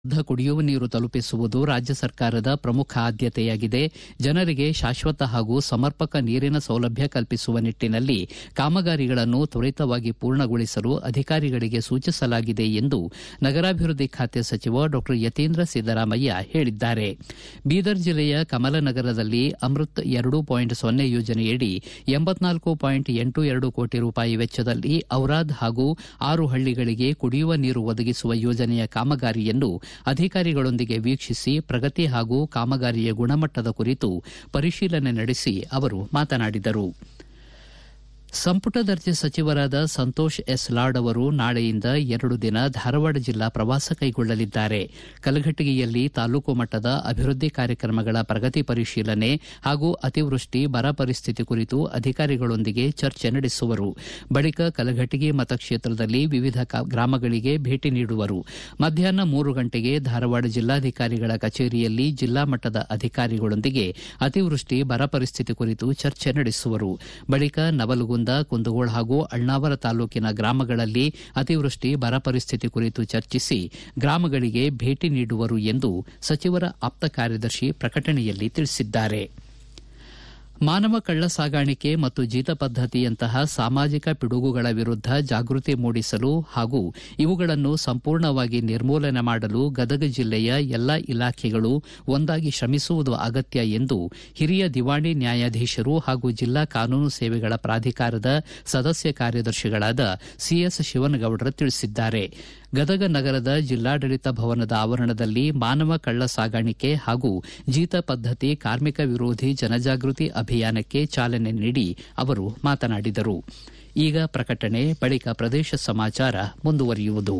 ಶುದ್ದ ಕುಡಿಯುವ ನೀರು ತಲುಪಿಸುವುದು ರಾಜ್ಯ ಸರ್ಕಾರದ ಪ್ರಮುಖ ಆದ್ಯತೆಯಾಗಿದೆ ಜನರಿಗೆ ಶಾಶ್ವತ ಹಾಗೂ ಸಮರ್ಪಕ ನೀರಿನ ಸೌಲಭ್ಯ ಕಲ್ಪಿಸುವ ನಿಟ್ಟನಲ್ಲಿ ಕಾಮಗಾರಿಗಳನ್ನು ತ್ವರಿತವಾಗಿ ಪೂರ್ಣಗೊಳಿಸಲು ಅಧಿಕಾರಿಗಳಿಗೆ ಸೂಚಿಸಲಾಗಿದೆ ಎಂದು ನಗರಾಭಿವೃದ್ಧಿ ಖಾತೆ ಸಚಿವ ಡಾ ಯತೀಂದ್ರ ಸಿದ್ದರಾಮಯ್ಯ ಹೇಳಿದ್ದಾರೆ ಬೀದರ್ ಜಿಲ್ಲೆಯ ಕಮಲನಗರದಲ್ಲಿ ಅಮೃತ್ ಎರಡು ಪಾಯಿಂಟ್ ಸೊನ್ನೆ ಯೋಜನೆಯಡಿ ಎಂಬತ್ನಾಲ್ಕು ಪಾಯಿಂಟ್ ಎಂಟು ಎರಡು ಕೋಟಿ ರೂಪಾಯಿ ವೆಚ್ಚದಲ್ಲಿ ಔರಾದ್ ಹಾಗೂ ಆರು ಹಳ್ಳಿಗಳಿಗೆ ಕುಡಿಯುವ ನೀರು ಒದಗಿಸುವ ಯೋಜನೆಯ ಕಾಮಗಾರಿಯನ್ನು ಅಧಿಕಾರಿಗಳೊಂದಿಗೆ ವೀಕ್ಷಿಸಿ ಪ್ರಗತಿ ಹಾಗೂ ಕಾಮಗಾರಿಯ ಗುಣಮಟ್ಟದ ಕುರಿತು ಪರಿಶೀಲನೆ ನಡೆಸಿ ಅವರು ಮಾತನಾಡಿದರು ಸಂಪುಟ ದರ್ಜೆ ಸಚಿವರಾದ ಸಂತೋಷ್ ಎಸ್ ಲಾಡ್ ಅವರು ನಾಳೆಯಿಂದ ಎರಡು ದಿನ ಧಾರವಾಡ ಜಿಲ್ಲಾ ಪ್ರವಾಸ ಕೈಗೊಳ್ಳಲಿದ್ದಾರೆ ಕಲಘಟಗಿಯಲ್ಲಿ ತಾಲೂಕು ಮಟ್ಟದ ಅಭಿವೃದ್ಧಿ ಕಾರ್ಯಕ್ರಮಗಳ ಪ್ರಗತಿ ಪರಿಶೀಲನೆ ಹಾಗೂ ಅತಿವೃಷ್ಟಿ ಬರ ಪರಿಸ್ಥಿತಿ ಕುರಿತು ಅಧಿಕಾರಿಗಳೊಂದಿಗೆ ಚರ್ಚೆ ನಡೆಸುವರು ಬಳಿಕ ಕಲಘಟಗಿ ಮತಕ್ಷೇತ್ರದಲ್ಲಿ ವಿವಿಧ ಗ್ರಾಮಗಳಿಗೆ ಭೇಟಿ ನೀಡುವರು ಮಧ್ಯಾಹ್ನ ಮೂರು ಗಂಟೆಗೆ ಧಾರವಾಡ ಜಿಲ್ಲಾಧಿಕಾರಿಗಳ ಕಚೇರಿಯಲ್ಲಿ ಜಿಲ್ಲಾ ಮಟ್ಟದ ಅಧಿಕಾರಿಗಳೊಂದಿಗೆ ಅತಿವೃಷ್ಟಿ ಬರ ಪರಿಸ್ಥಿತಿ ಕುರಿತು ಚರ್ಚೆ ನಡೆಸುವರು ಬಳಿಕ ನವಲಗುಂದ ಕುಂದಗೋಳ ಹಾಗೂ ಅಳ್ನಾವರ ತಾಲೂಕಿನ ಗ್ರಾಮಗಳಲ್ಲಿ ಅತಿವೃಷ್ಟಿ ಬರ ಪರಿಸ್ಥಿತಿ ಕುರಿತು ಚರ್ಚಿಸಿ ಗ್ರಾಮಗಳಿಗೆ ಭೇಟಿ ನೀಡುವರು ಎಂದು ಸಚಿವರ ಆಪ್ತ ಕಾರ್ಯದರ್ಶಿ ಪ್ರಕಟಣೆಯಲ್ಲಿ ತಿಳಿಸಿದ್ದಾರೆ ಮಾನವ ಕಳ್ಳ ಸಾಗಾಣಿಕೆ ಮತ್ತು ಜೀತ ಪದ್ದತಿಯಂತಹ ಸಾಮಾಜಿಕ ಪಿಡುಗುಗಳ ವಿರುದ್ದ ಜಾಗೃತಿ ಮೂಡಿಸಲು ಹಾಗೂ ಇವುಗಳನ್ನು ಸಂಪೂರ್ಣವಾಗಿ ನಿರ್ಮೂಲನೆ ಮಾಡಲು ಗದಗ ಜಿಲ್ಲೆಯ ಎಲ್ಲಾ ಇಲಾಖೆಗಳು ಒಂದಾಗಿ ಶ್ರಮಿಸುವುದು ಅಗತ್ಯ ಎಂದು ಹಿರಿಯ ದಿವಾಣಿ ನ್ಯಾಯಾಧೀಶರು ಹಾಗೂ ಜಿಲ್ಲಾ ಕಾನೂನು ಸೇವೆಗಳ ಪ್ರಾಧಿಕಾರದ ಸದಸ್ಯ ಕಾರ್ಯದರ್ಶಿಗಳಾದ ಸಿಎಸ್ ಶಿವನಗೌಡರ ತಿಳಿಸಿದ್ದಾರೆ ಗದಗ ನಗರದ ಜಿಲ್ಲಾಡಳಿತ ಭವನದ ಆವರಣದಲ್ಲಿ ಮಾನವ ಕಳ್ಳ ಸಾಗಾಣಿಕೆ ಹಾಗೂ ಜೀತ ಪದ್ದತಿ ಕಾರ್ಮಿಕ ವಿರೋಧಿ ಜನಜಾಗೃತಿ ಅಭಿಯಾನಕ್ಕೆ ಚಾಲನೆ ನೀಡಿ ಅವರು ಮಾತನಾಡಿದರು ಈಗ ಪ್ರಕಟಣೆ ಬಳಿಕ ಪ್ರದೇಶ ಸಮಾಚಾರ ಮುಂದುವರಿಯುವುದು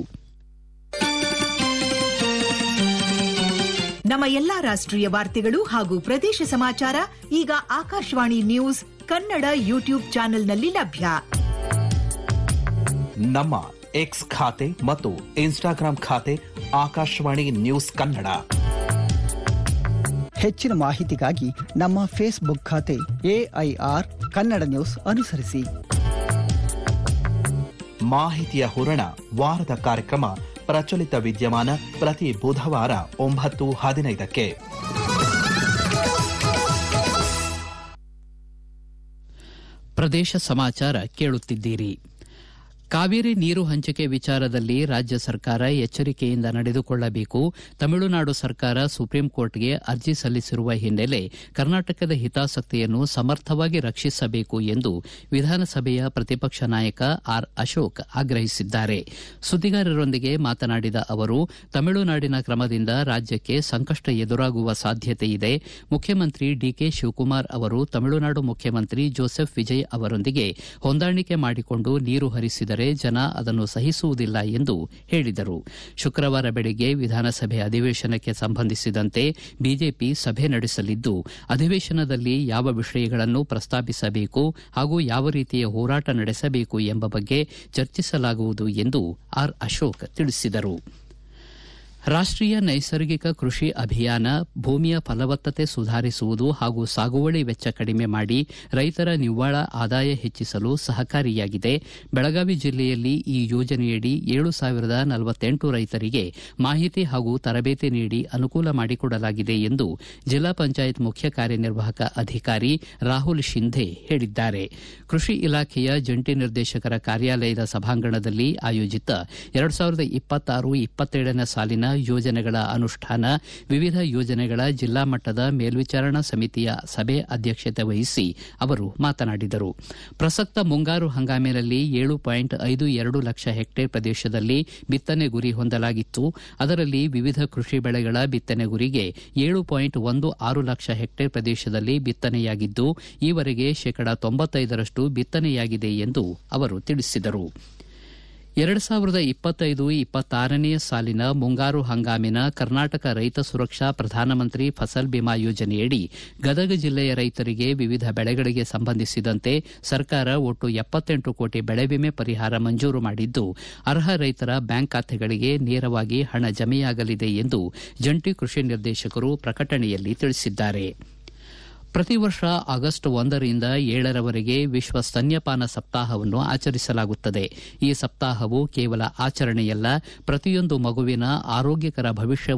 ನಮ್ಮ ಎಲ್ಲಾ ರಾಷ್ಟ್ರೀಯ ವಾರ್ತೆಗಳು ಹಾಗೂ ಪ್ರದೇಶ ಸಮಾಚಾರ ಈಗ ಆಕಾಶವಾಣಿ ನ್ಯೂಸ್ ಕನ್ನಡ ಯೂಟ್ಯೂಬ್ ಚಾನೆಲ್ನಲ್ಲಿ ಲಭ್ಯ ನಮ್ಮ ಎಕ್ಸ್ ಖಾತೆ ಮತ್ತು ಇನ್ಸ್ಟಾಗ್ರಾಂ ಖಾತೆ ಆಕಾಶವಾಣಿ ನ್ಯೂಸ್ ಕನ್ನಡ ಹೆಚ್ಚಿನ ಮಾಹಿತಿಗಾಗಿ ನಮ್ಮ ಫೇಸ್ಬುಕ್ ಖಾತೆ ಎಐಆರ್ ಕನ್ನಡ ನ್ಯೂಸ್ ಅನುಸರಿಸಿ ಮಾಹಿತಿಯ ಹೂರಣ ವಾರದ ಕಾರ್ಯಕ್ರಮ ಪ್ರಚಲಿತ ವಿದ್ಯಮಾನ ಪ್ರತಿ ಬುಧವಾರ ಒಂಬತ್ತು ಹದಿನೈದಕ್ಕೆ ಪ್ರದೇಶ ಸಮಾಚಾರ ಕೇಳುತ್ತಿದ್ದೀರಿ ಕಾವೇರಿ ನೀರು ಹಂಚಿಕೆ ವಿಚಾರದಲ್ಲಿ ರಾಜ್ಯ ಸರ್ಕಾರ ಎಚ್ಚರಿಕೆಯಿಂದ ನಡೆದುಕೊಳ್ಳಬೇಕು ತಮಿಳುನಾಡು ಸರ್ಕಾರ ಸುಪ್ರೀಂ ಕೋರ್ಟ್ಗೆ ಅರ್ಜಿ ಸಲ್ಲಿಸಿರುವ ಹಿನ್ನೆಲೆ ಕರ್ನಾಟಕದ ಹಿತಾಸಕ್ತಿಯನ್ನು ಸಮರ್ಥವಾಗಿ ರಕ್ಷಿಸಬೇಕು ಎಂದು ವಿಧಾನಸಭೆಯ ಪ್ರತಿಪಕ್ಷ ನಾಯಕ ಆರ್ ಅಶೋಕ್ ಆಗ್ರಹಿಸಿದ್ದಾರೆ ಸುದ್ದಿಗಾರರೊಂದಿಗೆ ಮಾತನಾಡಿದ ಅವರು ತಮಿಳುನಾಡಿನ ಕ್ರಮದಿಂದ ರಾಜ್ಯಕ್ಕೆ ಸಂಕಷ್ಟ ಎದುರಾಗುವ ಸಾಧ್ಯತೆ ಇದೆ ಮುಖ್ಯಮಂತ್ರಿ ಡಿಕೆ ಶಿವಕುಮಾರ್ ಅವರು ತಮಿಳುನಾಡು ಮುಖ್ಯಮಂತ್ರಿ ಜೋಸೆಫ್ ವಿಜಯ್ ಅವರೊಂದಿಗೆ ಹೊಂದಾಣಿಕೆ ಮಾಡಿಕೊಂಡು ನೀರು ಹರಿಸಿದರೆ ಜನ ಅದನ್ನು ಸಹಿಸುವುದಿಲ್ಲ ಎಂದು ಹೇಳಿದರು ಶುಕ್ರವಾರ ಬೆಳಗ್ಗೆ ವಿಧಾನಸಭೆ ಅಧಿವೇಶನಕ್ಕೆ ಸಂಬಂಧಿಸಿದಂತೆ ಬಿಜೆಪಿ ಸಭೆ ನಡೆಸಲಿದ್ದು ಅಧಿವೇಶನದಲ್ಲಿ ಯಾವ ವಿಷಯಗಳನ್ನು ಪ್ರಸ್ತಾಪಿಸಬೇಕು ಹಾಗೂ ಯಾವ ರೀತಿಯ ಹೋರಾಟ ನಡೆಸಬೇಕು ಎಂಬ ಬಗ್ಗೆ ಚರ್ಚಿಸಲಾಗುವುದು ಎಂದು ಆರ್ ಅಶೋಕ್ ತಿಳಿಸಿದರು ರಾಷ್ಟೀಯ ನೈಸರ್ಗಿಕ ಕೃಷಿ ಅಭಿಯಾನ ಭೂಮಿಯ ಫಲವತ್ತತೆ ಸುಧಾರಿಸುವುದು ಹಾಗೂ ಸಾಗುವಳಿ ವೆಚ್ಚ ಕಡಿಮೆ ಮಾಡಿ ರೈತರ ನಿವ್ವಳ ಆದಾಯ ಹೆಚ್ಚಿಸಲು ಸಹಕಾರಿಯಾಗಿದೆ ಬೆಳಗಾವಿ ಜಿಲ್ಲೆಯಲ್ಲಿ ಈ ಯೋಜನೆಯಡಿ ಏಳು ಸಾವಿರದ ನಲವತ್ತೆಂಟು ರೈತರಿಗೆ ಮಾಹಿತಿ ಹಾಗೂ ತರಬೇತಿ ನೀಡಿ ಅನುಕೂಲ ಮಾಡಿಕೊಡಲಾಗಿದೆ ಎಂದು ಜಿಲ್ಲಾ ಪಂಚಾಯತ್ ಮುಖ್ಯ ಕಾರ್ಯನಿರ್ವಾಹಕ ಅಧಿಕಾರಿ ರಾಹುಲ್ ಶಿಂಧೆ ಹೇಳಿದ್ದಾರೆ ಕೃಷಿ ಇಲಾಖೆಯ ಜಂಟಿ ನಿರ್ದೇಶಕರ ಕಾರ್ಯಾಲಯದ ಸಭಾಂಗಣದಲ್ಲಿ ಆಯೋಜಿತ ಎರಡು ಸಾವಿರದ ಇಪ್ಪತ್ತಾರು ಇಪ್ಪತ್ತೇಳನೇ ಸಾಲಿನ ಯೋಜನೆಗಳ ಅನುಷ್ಠಾನ ವಿವಿಧ ಯೋಜನೆಗಳ ಜಿಲ್ಲಾ ಮಟ್ಟದ ಮೇಲ್ವಿಚಾರಣಾ ಸಮಿತಿಯ ಸಭೆ ಅಧ್ಯಕ್ಷತೆ ವಹಿಸಿ ಅವರು ಮಾತನಾಡಿದರು ಪ್ರಸಕ್ತ ಮುಂಗಾರು ಹಂಗಾಮಿನಲ್ಲಿ ಏಳು ಪಾಯಿಂಟ್ ಐದು ಎರಡು ಲಕ್ಷ ಹೆಕ್ಟೇರ್ ಪ್ರದೇಶದಲ್ಲಿ ಬಿತ್ತನೆ ಗುರಿ ಹೊಂದಲಾಗಿತ್ತು ಅದರಲ್ಲಿ ವಿವಿಧ ಕೃಷಿ ಬೆಳೆಗಳ ಬಿತ್ತನೆ ಗುರಿಗೆ ಏಳು ಪಾಯಿಂಟ್ ಒಂದು ಆರು ಲಕ್ಷ ಹೆಕ್ಟೇರ್ ಪ್ರದೇಶದಲ್ಲಿ ಬಿತ್ತನೆಯಾಗಿದ್ದು ಈವರೆಗೆ ಶೇಕಡಾ ತೊಂಬತ್ತೈದರಷ್ಟು ಬಿತ್ತನೆಯಾಗಿದೆ ಎಂದು ಅವರು ತಿಳಿಸಿದರು ಎರಡು ಸಾವಿರದ ಇಪ್ಪತ್ತೈದು ಇಪ್ಪತ್ತಾರನೇ ಸಾಲಿನ ಮುಂಗಾರು ಹಂಗಾಮಿನ ಕರ್ನಾಟಕ ರೈತ ಸುರಕ್ಷಾ ಪ್ರಧಾನಮಂತ್ರಿ ಫಸಲ್ ಬಿಮಾ ಯೋಜನೆಯಡಿ ಗದಗ ಜಿಲ್ಲೆಯ ರೈತರಿಗೆ ವಿವಿಧ ಬೆಳೆಗಳಿಗೆ ಸಂಬಂಧಿಸಿದಂತೆ ಸರ್ಕಾರ ಒಟ್ಟು ಎಪ್ಪತ್ತೆಂಟು ಕೋಟಿ ಬೆಳೆ ವಿಮೆ ಪರಿಹಾರ ಮಂಜೂರು ಮಾಡಿದ್ದು ಅರ್ಹ ರೈತರ ಬ್ಯಾಂಕ್ ಖಾತೆಗಳಿಗೆ ನೇರವಾಗಿ ಹಣ ಜಮೆಯಾಗಲಿದೆ ಎಂದು ಜಂಟಿ ಕೃಷಿ ನಿರ್ದೇಶಕರು ಪ್ರಕಟಣೆಯಲ್ಲಿ ತಿಳಿಸಿದ್ದಾರೆ ಪ್ರತಿ ವರ್ಷ ಆಗಸ್ಟ್ ಒಂದರಿಂದ ಏಳರವರೆಗೆ ವಿಶ್ವ ಸ್ತನ್ಯಪಾನ ಸಪ್ತಾಹವನ್ನು ಆಚರಿಸಲಾಗುತ್ತದೆ ಈ ಸಪ್ತಾಹವು ಕೇವಲ ಆಚರಣೆಯಲ್ಲ ಪ್ರತಿಯೊಂದು ಮಗುವಿನ ಆರೋಗ್ಯಕರ ಭವಿಷ್ಯ